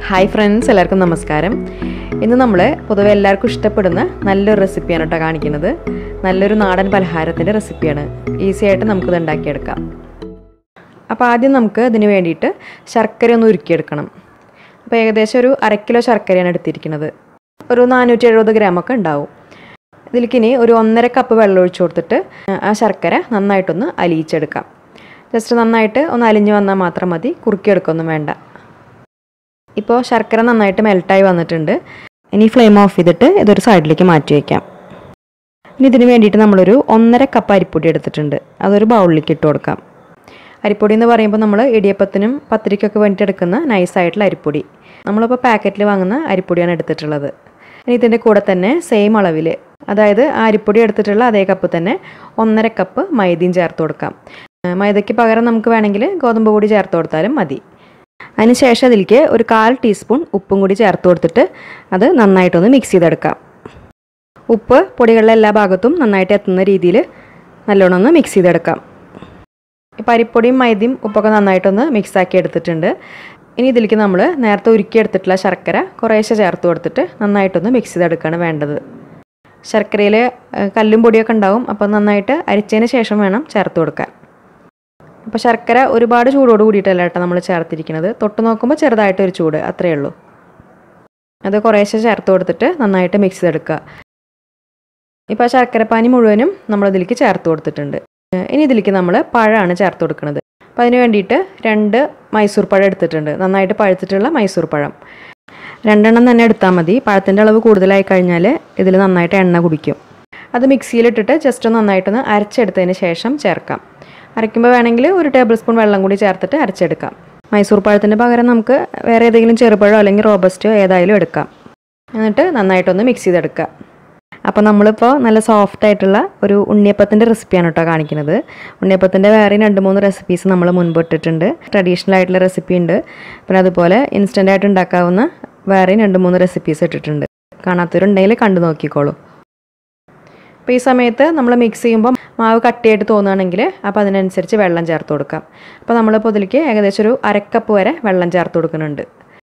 hi friends എല്ലാവർക്കും നമസ്കാരം ഇന്ന് നമ്മൾ പൊതുവെ എല്ലാവർക്കും ഇഷ്ടപ്പെടുന്ന നല്ലൊരു റെസിപ്പിയാണ് കേട്ടോ കാണിക്കുന്നത് നല്ലൊരു നാടൻ പലഹാരത്തിൻ്റെ റെസിപ്പിയാണ് ഈസി ആയിട്ട് നമുക്കിത് ഉണ്ടാക്കിയെടുക്കാം അപ്പോൾ ആദ്യം നമുക്ക് ഇതിന് വേണ്ടിയിട്ട് ശർക്കര ഒന്ന് ഉരുക്കിയെടുക്കണം അപ്പോൾ ഏകദേശം ഒരു അര കിലോ ശർക്കരയാണ് എടുത്തിരിക്കുന്നത് ഒരു നാനൂറ്റി എഴുപത് ഗ്രാമൊക്കെ ഉണ്ടാവും ഇതിലേക്ക് ഇനി ഒരു ഒന്നര കപ്പ് വെള്ളം ഒഴിച്ചു കൊടുത്തിട്ട് ആ ശർക്കര നന്നായിട്ടൊന്ന് അലിയിച്ചെടുക്കാം ജസ്റ്റ് നന്നായിട്ട് ഒന്ന് അലിഞ്ഞു വന്നാൽ മാത്രം മതി കുറുക്കിയെടുക്കൊന്നും വേണ്ട ഇപ്പോൾ ശർക്കര നന്നായിട്ട് മെൽട്ടായി വന്നിട്ടുണ്ട് ഇനി ഫ്ലെയിം ഓഫ് ചെയ്തിട്ട് ഇതൊരു സൈഡിലേക്ക് മാറ്റി വയ്ക്കാം ഇനി ഇതിന് വേണ്ടിയിട്ട് നമ്മളൊരു ഒന്നര കപ്പ് അരിപ്പൊടി എടുത്തിട്ടുണ്ട് അതൊരു ബൗളിലേക്ക് ഇട്ട് കൊടുക്കാം അരിപ്പൊടി എന്ന് പറയുമ്പോൾ നമ്മൾ ഇടിയപ്പത്തിനും പത്തിരിക്കൊക്കെ വേണ്ടിയിട്ട് എടുക്കുന്ന നൈസായിട്ടുള്ള അരിപ്പൊടി നമ്മളിപ്പോൾ പാക്കറ്റിൽ വാങ്ങുന്ന അരിപ്പൊടിയാണ് എടുത്തിട്ടുള്ളത് ഇനി ഇതിൻ്റെ കൂടെ തന്നെ സെയിം അളവിൽ അതായത് ആ അരിപ്പൊടി എടുത്തിട്ടുള്ള അതേ കപ്പ് തന്നെ ഒന്നര കപ്പ് മൈദയും ചേർത്ത് കൊടുക്കാം മൈദയ്ക്ക് പകരം നമുക്ക് വേണമെങ്കിൽ ഗോതമ്പ് പൊടി ചേർത്ത് കൊടുത്താലും മതി അതിനുശേഷം അതിലേക്ക് ഒരു കാൽ ടീസ്പൂൺ ഉപ്പും കൂടി ചേർത്ത് കൊടുത്തിട്ട് അത് നന്നായിട്ടൊന്ന് മിക്സ് ചെയ്തെടുക്കാം ഉപ്പ് പൊടികളിലെ എല്ലാ ഭാഗത്തും നന്നായിട്ട് എത്തുന്ന രീതിയിൽ നല്ലോണം ഒന്ന് മിക്സ് ചെയ്തെടുക്കാം ഇപ്പോൾ അരിപ്പൊടിയും മൈദയും ഉപ്പൊക്കെ നന്നായിട്ടൊന്ന് മിക്സാക്കി എടുത്തിട്ടുണ്ട് ഇനി ഇതിലേക്ക് നമ്മൾ നേരത്തെ ഉരുക്കിയെടുത്തിട്ടുള്ള ശർക്കര കുറേശ്ശെ ചേർത്ത് കൊടുത്തിട്ട് നന്നായിട്ടൊന്ന് മിക്സ് ചെയ്തെടുക്കുകയാണ് വേണ്ടത് ശർക്കരയിൽ കല്ലും പൊടിയൊക്കെ ഉണ്ടാവും അപ്പോൾ നന്നായിട്ട് അരിച്ചതിന് ശേഷം വേണം ചേർത്ത് കൊടുക്കാൻ അപ്പോൾ ശർക്കര ഒരുപാട് ചൂടോട് കൂടിയിട്ടല്ല കേട്ടോ നമ്മൾ ചേർത്തിരിക്കുന്നത് തൊട്ട് നോക്കുമ്പോൾ ചെറുതായിട്ടൊരു ചൂട് അത്രയേ ഉള്ളൂ അത് കുറേശ്ശെ ചേർത്ത് കൊടുത്തിട്ട് നന്നായിട്ട് മിക്സ് ചെയ്തെടുക്കുക ഇപ്പോൾ ആ ശർക്കരപ്പാനി മുഴുവനും നമ്മൾ ഇതിലേക്ക് ചേർത്ത് കൊടുത്തിട്ടുണ്ട് ഇനി ഇതിലേക്ക് നമ്മൾ പഴമാണ് ചേർത്ത് കൊടുക്കുന്നത് അപ്പോൾ അതിന് വേണ്ടിയിട്ട് രണ്ട് മൈസൂർ പഴം എടുത്തിട്ടുണ്ട് നന്നായിട്ട് പഴുത്തിട്ടുള്ള മൈസൂർ പഴം രണ്ടെണ്ണം തന്നെ എടുത്താൽ മതി പഴത്തിൻ്റെ അളവ് കൂടുതലായി കഴിഞ്ഞാൽ ഇതിൽ നന്നായിട്ട് എണ്ണ കുടിക്കും അത് മിക്സിയിലിട്ടിട്ട് ജസ്റ്റ് നന്നായിട്ടൊന്ന് അരച്ചെടുത്തതിന് ശേഷം ചേർക്കാം അരയ്ക്കുമ്പോൾ വേണമെങ്കിൽ ഒരു ടേബിൾ സ്പൂൺ വെള്ളം കൂടി ചേർത്തിട്ട് അരച്ചെടുക്കാം മൈസൂർ പഴത്തിൻ്റെ പകരം നമുക്ക് വേറെ ഏതെങ്കിലും ചെറുപഴമോ അല്ലെങ്കിൽ റോബസ്റ്റോ ഏതായാലും എടുക്കാം എന്നിട്ട് നന്നായിട്ടൊന്ന് മിക്സ് ചെയ്തെടുക്കുക അപ്പോൾ നമ്മളിപ്പോൾ നല്ല സോഫ്റ്റ് ആയിട്ടുള്ള ഒരു ഉണ്ണിയപ്പത്തിൻ്റെ റെസിപ്പിയാണ് കേട്ടോ കാണിക്കുന്നത് ഉണ്ണിയപ്പത്തിൻ്റെ വേറെ രണ്ട് മൂന്ന് റെസിപ്പീസ് നമ്മൾ മുൻപ് ഇട്ടിട്ടുണ്ട് ട്രഡീഷണൽ ആയിട്ടുള്ള റെസിപ്പി ഉണ്ട് പിന്നെ അതുപോലെ ഇൻസ്റ്റൻ്റ് ആയിട്ട് ഉണ്ടാക്കാവുന്ന വേറെയും രണ്ട് മൂന്ന് റെസിപ്പീസ് ഇട്ടിട്ടുണ്ട് കാണാത്തവരുണ്ടെങ്കിൽ കണ്ടു നോക്കിക്കോളൂ അപ്പോൾ ഈ സമയത്ത് നമ്മൾ മിക്സ് ചെയ്യുമ്പോൾ മാവ് കട്ടിയായിട്ട് തോന്നുകയാണെങ്കിൽ അപ്പോൾ അതിനനുസരിച്ച് വെള്ളം ചേർത്ത് കൊടുക്കാം അപ്പോൾ നമ്മളിപ്പോൾ ഇതിലേക്ക് ഏകദേശം ഒരു അരക്കപ്പ് വരെ വെള്ളം ചേർത്ത് കൊടുക്കുന്നുണ്ട്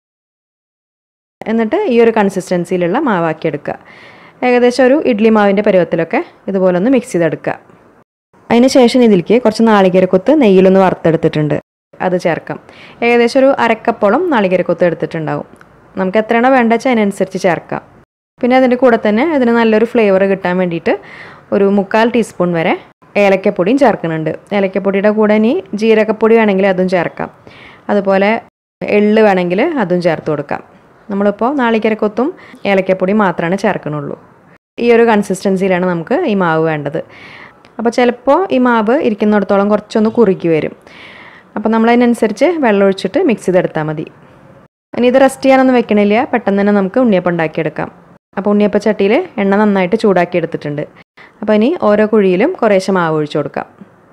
എന്നിട്ട് ഈ ഒരു കൺസിസ്റ്റൻസിയിലുള്ള മാവാക്കി എടുക്കുക ഏകദേശം ഒരു ഇഡ്ലി മാവിൻ്റെ പരുവത്തിലൊക്കെ ഇതുപോലെ ഒന്ന് മിക്സ് ചെയ്തെടുക്കുക അതിന് ശേഷം ഇതിലേക്ക് കുറച്ച് നാളികേരക്കൊത്ത് നെയ്യിലൊന്ന് വറുത്തെടുത്തിട്ടുണ്ട് അത് ചേർക്കാം ഏകദേശം ഒരു അരക്കപ്പോളം നാളികേരക്കൊത്ത് എടുത്തിട്ടുണ്ടാവും നമുക്ക് എത്രയാണോ വേണ്ട വെച്ചാൽ അതിനനുസരിച്ച് ചേർക്കാം പിന്നെ അതിൻ്റെ കൂടെ തന്നെ അതിന് നല്ലൊരു ഫ്ലേവർ കിട്ടാൻ വേണ്ടിയിട്ട് ഒരു മുക്കാൽ ടീസ്പൂൺ വരെ ഏലക്കപ്പൊടിയും ചേർക്കുന്നുണ്ട് ഏലക്കപ്പൊടിയുടെ കൂടെ ഇനി ജീരകപ്പൊടി വേണമെങ്കിൽ അതും ചേർക്കാം അതുപോലെ എള്ള് വേണമെങ്കിൽ അതും ചേർത്ത് കൊടുക്കാം നമ്മളിപ്പോൾ നാളികേരക്കൊത്തും ഏലക്കപ്പൊടിയും മാത്രമാണ് ചേർക്കണുള്ളൂ ഈ ഒരു കൺസിസ്റ്റൻസിയിലാണ് നമുക്ക് ഈ മാവ് വേണ്ടത് അപ്പോൾ ചിലപ്പോൾ ഈ മാവ് ഇരിക്കുന്നിടത്തോളം കുറച്ചൊന്ന് കുറുക്കി വരും അപ്പോൾ നമ്മളതിനനുസരിച്ച് വെള്ളം ഒഴിച്ചിട്ട് മിക്സ് ചെയ്തെടുത്താൽ മതി ഇനി ഇത് റെസ്റ്റ് ചെയ്യാനൊന്നും വെക്കണില്ല പെട്ടെന്ന് തന്നെ നമുക്ക് ഉണ്ണിയപ്പം ഉണ്ടാക്കിയെടുക്കാം അപ്പോൾ ഉണ്ണിയപ്പ ചട്ടിയിൽ എണ്ണ നന്നായിട്ട് ചൂടാക്കി എടുത്തിട്ടുണ്ട് അപ്പോൾ ഇനി ഓരോ കുഴിയിലും കുറേശ്ശെ മാവ് ഒഴിച്ചു കൊടുക്കാം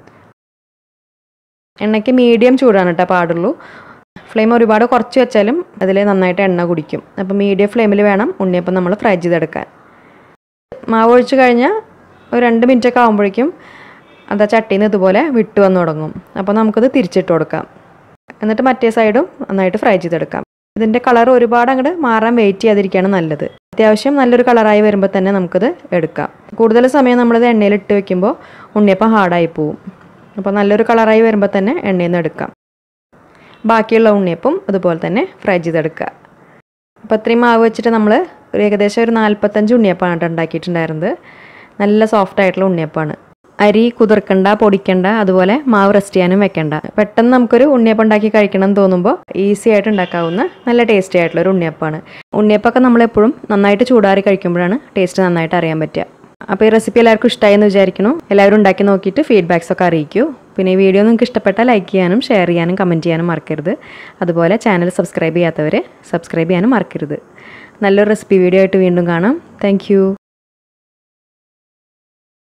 എണ്ണയ്ക്ക് മീഡിയം ചൂടാണ് കേട്ടോ പാടുള്ളൂ ഫ്ലെയിം ഒരുപാട് കുറച്ച് വെച്ചാലും അതിൽ നന്നായിട്ട് എണ്ണ കുടിക്കും അപ്പോൾ മീഡിയം ഫ്ലെയിമിൽ വേണം ഉണ്ണിയപ്പം നമ്മൾ ഫ്രൈ ചെയ്തെടുക്കാൻ മാവ് ഒഴിച്ച് കഴിഞ്ഞാൽ ഒരു രണ്ട് മിനിറ്റ് ഒക്കെ ആകുമ്പോഴേക്കും അത് ആ ചട്ടിയിൽ നിന്ന് ഇതുപോലെ വിട്ട് വന്ന് തുടങ്ങും അപ്പോൾ നമുക്കത് തിരിച്ചിട്ട് കൊടുക്കാം എന്നിട്ട് മറ്റേ സൈഡും നന്നായിട്ട് ഫ്രൈ ചെയ്തെടുക്കാം ഇതിൻ്റെ കളർ ഒരുപാട് അങ്ങോട്ട് മാറാൻ വെയിറ്റ് ചെയ്യാതിരിക്കുകയാണ് നല്ലത് അത്യാവശ്യം നല്ലൊരു കളറായി വരുമ്പോൾ തന്നെ നമുക്കത് എടുക്കാം കൂടുതൽ സമയം നമ്മളിത് എണ്ണയിൽ ഇട്ട് വെക്കുമ്പോൾ ഉണ്ണിയപ്പം ഹാർഡായി പോവും അപ്പോൾ നല്ലൊരു കളറായി വരുമ്പോൾ തന്നെ എണ്ണയിൽ നിന്ന് എടുക്കാം ബാക്കിയുള്ള ഉണ്ണിയപ്പം അതുപോലെ തന്നെ ഫ്രൈ ചെയ്തെടുക്കുക അപ്പോൾ ഇത്രയും മാവ് വെച്ചിട്ട് നമ്മൾ ഒരു ഏകദേശം ഒരു നാൽപ്പത്തഞ്ച് ഉണ്ണിയപ്പമാണ് കേട്ടോ ഉണ്ടാക്കിയിട്ടുണ്ടായിരുന്നത് നല്ല സോഫ്റ്റ് ആയിട്ടുള്ള ഉണ്ണിയപ്പമാണ് അരി കുതിർക്കണ്ട പൊടിക്കണ്ട അതുപോലെ മാവ് റെസ്റ്റ് ചെയ്യാനും വെക്കണ്ട പെട്ടെന്ന് നമുക്കൊരു ഉണ്ണിയപ്പം ഉണ്ടാക്കി കഴിക്കണം എന്ന് തോന്നുമ്പോൾ ഈസി ആയിട്ട് ഉണ്ടാക്കാവുന്ന നല്ല ടേസ്റ്റി ആയിട്ടുള്ള ഒരു ഉണ്ണിയപ്പമാണ് ഉണ്ണിയപ്പമൊക്കെ നമ്മളെപ്പോഴും നന്നായിട്ട് ചൂടാറി കഴിക്കുമ്പോഴാണ് ടേസ്റ്റ് നന്നായിട്ട് അറിയാൻ പറ്റുക അപ്പോൾ ഈ റെസിപ്പി എല്ലാവർക്കും ഇഷ്ടമായി എന്ന് വിചാരിക്കുന്നു എല്ലാവരും ഉണ്ടാക്കി നോക്കിയിട്ട് ഫീഡ്ബാക്സ് ഒക്കെ അറിയിക്കൂ പിന്നെ ഈ വീഡിയോ നിങ്ങൾക്ക് ഇഷ്ടപ്പെട്ടാൽ ലൈക്ക് ചെയ്യാനും ഷെയർ ചെയ്യാനും കമൻറ്റ് ചെയ്യാനും മറക്കരുത് അതുപോലെ ചാനൽ സബ്സ്ക്രൈബ് ചെയ്യാത്തവരെ സബ്സ്ക്രൈബ് ചെയ്യാനും മറക്കരുത് നല്ലൊരു റെസിപ്പി വീഡിയോ ആയിട്ട് വീണ്ടും കാണാം താങ്ക്